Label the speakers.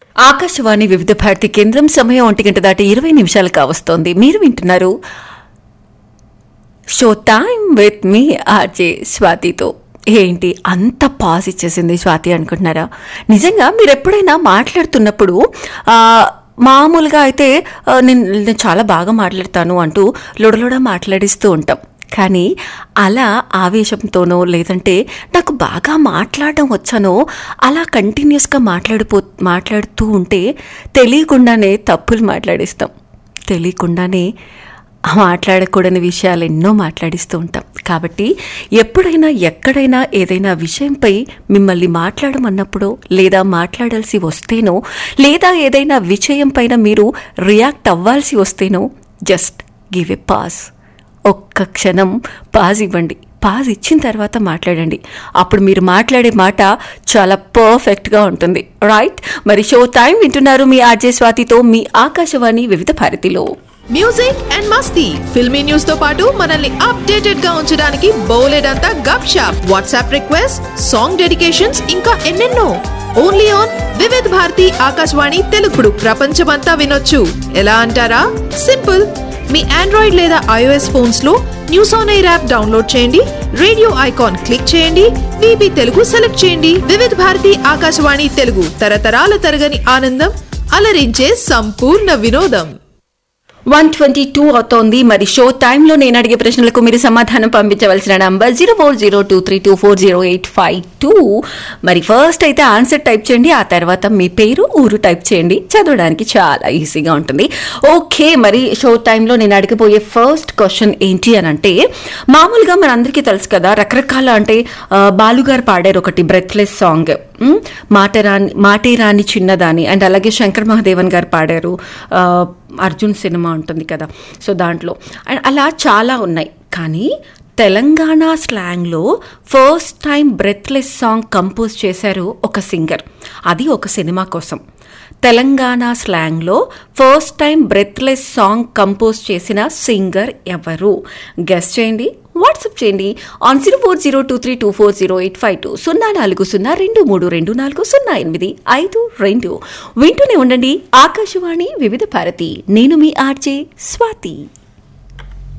Speaker 1: ఆకాశవాణి వివిధ భారతి కేంద్రం సమయం ఒంటి గంట దాటి ఇరవై నిమిషాలు కావస్తోంది మీరు వింటున్నారు show time with me RJ స్వాతితో ఏంటి అంత పాజ్ ఇచ్చేసింది స్వాతి అనుకుంటున్నారా నిజంగా మీరు ఎప్పుడైనా మాట్లాడుతున్నప్పుడు ఆ, మామూలుగా అయితే ఆ, నేను నేను చాలా బాగా మాట్లాడతాను అంటూ లొడలొడ మాట్లాడిస్తూ ఉంటాం కానీ అలా ఆవేశంతోనో లేదంటే నాకు బాగా మాట్లాడడం వచ్చానో అలా కంటిన్యూస్గా మాట్లాడిపో మాట్లాడుతూ ఉంటే తెలియకుండానే తప్పులు మాట్లాడిస్తాం తెలియకుండానే మాట్లాడకూడని విషయాలు ఎన్నో మాట్లాడిస్తూ ఉంటాం కాబట్టి ఎప్పుడైనా ఎక్కడైనా ఏదైనా విషయంపై మిమ్మల్ని మాట్లాడమన్నప్పుడో లేదా మాట్లాడాల్సి వస్తేనో లేదా ఏదైనా విషయం పైన మీరు రియాక్ట్ అవ్వాల్సి వస్తేనో జస్ట్ గివ్ ఎ పాస్ ఒక్క క్షణం పాజ్ ఇవ్వండి పాజ్ ఇచ్చిన తర్వాత మాట్లాడండి అప్పుడు మీరు మాట్లాడే మాట చాలా పర్ఫెక్ట్గా ఉంటుంది రైట్ మరి షో టైం వింటున్నారు మీ ఆర్జే స్వాతితో మీ ఆకాశవాణి వివిధ భారతిలో
Speaker 2: మ్యూజిక్ అండ్ మస్తీ ఫిల్మీ న్యూస్ తో పాటు మనల్ని అప్డేటెడ్ గా ఉంచడానికి బోలెడంతా gupshup WhatsApp request song dedications ఇంకా ఎన్నెన్నో ఓన్లీ ఆన్ వివిధ్ భారతి ఆకాశవాణి తెలుగుడు ప్రపంచమంతా వినొచ్చు ఎలా అంటారా సింపుల్ మీ ఆండ్రాయిడ్ లేదా ఐఓఎస్ ఫోన్స్ లో news on air app download చేయండి రేడియో ఐకాన్ క్లిక్ చేయండి విబి తెలుగు సెలెక్ట్ చేయండి వివిధ్ భారతి ఆకాశవాణి తెలుగు తరతరాల తరగని ఆనందం అలరించే సంపూర్ణ వినోదం
Speaker 1: వన్ ట్వంటీ టూ అవుతోంది మరి షో టైంలో నేను అడిగే ప్రశ్నలకు మీరు సమాధానం పంపించవలసిన number zero four zero two three two four zero eight five two మరి ఫస్ట్ అయితే ఆన్సర్ టైప్ చేయండి ఆ తర్వాత మీ పేరు ఊరు టైప్ చేయండి చదవడానికి చాలా ఈజీగా ఉంటుంది ఓకే మరి షో టైంలో నేను అడిగిపోయే ఫస్ట్ క్వశ్చన్ ఏంటి అని అంటే మామూలుగా మనందరికీ తెలుసు కదా రకరకాల అంటే ఆ, బాలుగారు పాడారు ఒకటి బ్రెత్లెస్ సాంగ్ ఉమ్, మాట రాని మాటే రాని చిన్నదాని అండ్ అలాగే శంకర్ మహాదేవన్ గారు పాడారు ఆ, అర్జున్ సినిమా ఉంటుంది కదా సో దాంట్లో అండ్ అలా చాలా ఉన్నాయి కానీ తెలంగాణ స్లాంగ్లో first time breathless song compose చేశారు ఒక సింగర్ అది ఒక సినిమా కోసం తెలంగాణ స్లాంగ్లో first time breathless song compose చేసిన సింగర్ ఎవరు గెస్ట్ చేయండి వాట్సాప్ చేయండి on zero four zero two three two four zero eight five two సున్నా నాలుగు సున్నా రెండు మూడు రెండు నాలుగు సున్నా ఎనిమిది ఐదు రెండు వింటూనే ఉండండి ఆకాశవాణి వివిధ భారతి నేను మీ ఆర్జే స్వాతి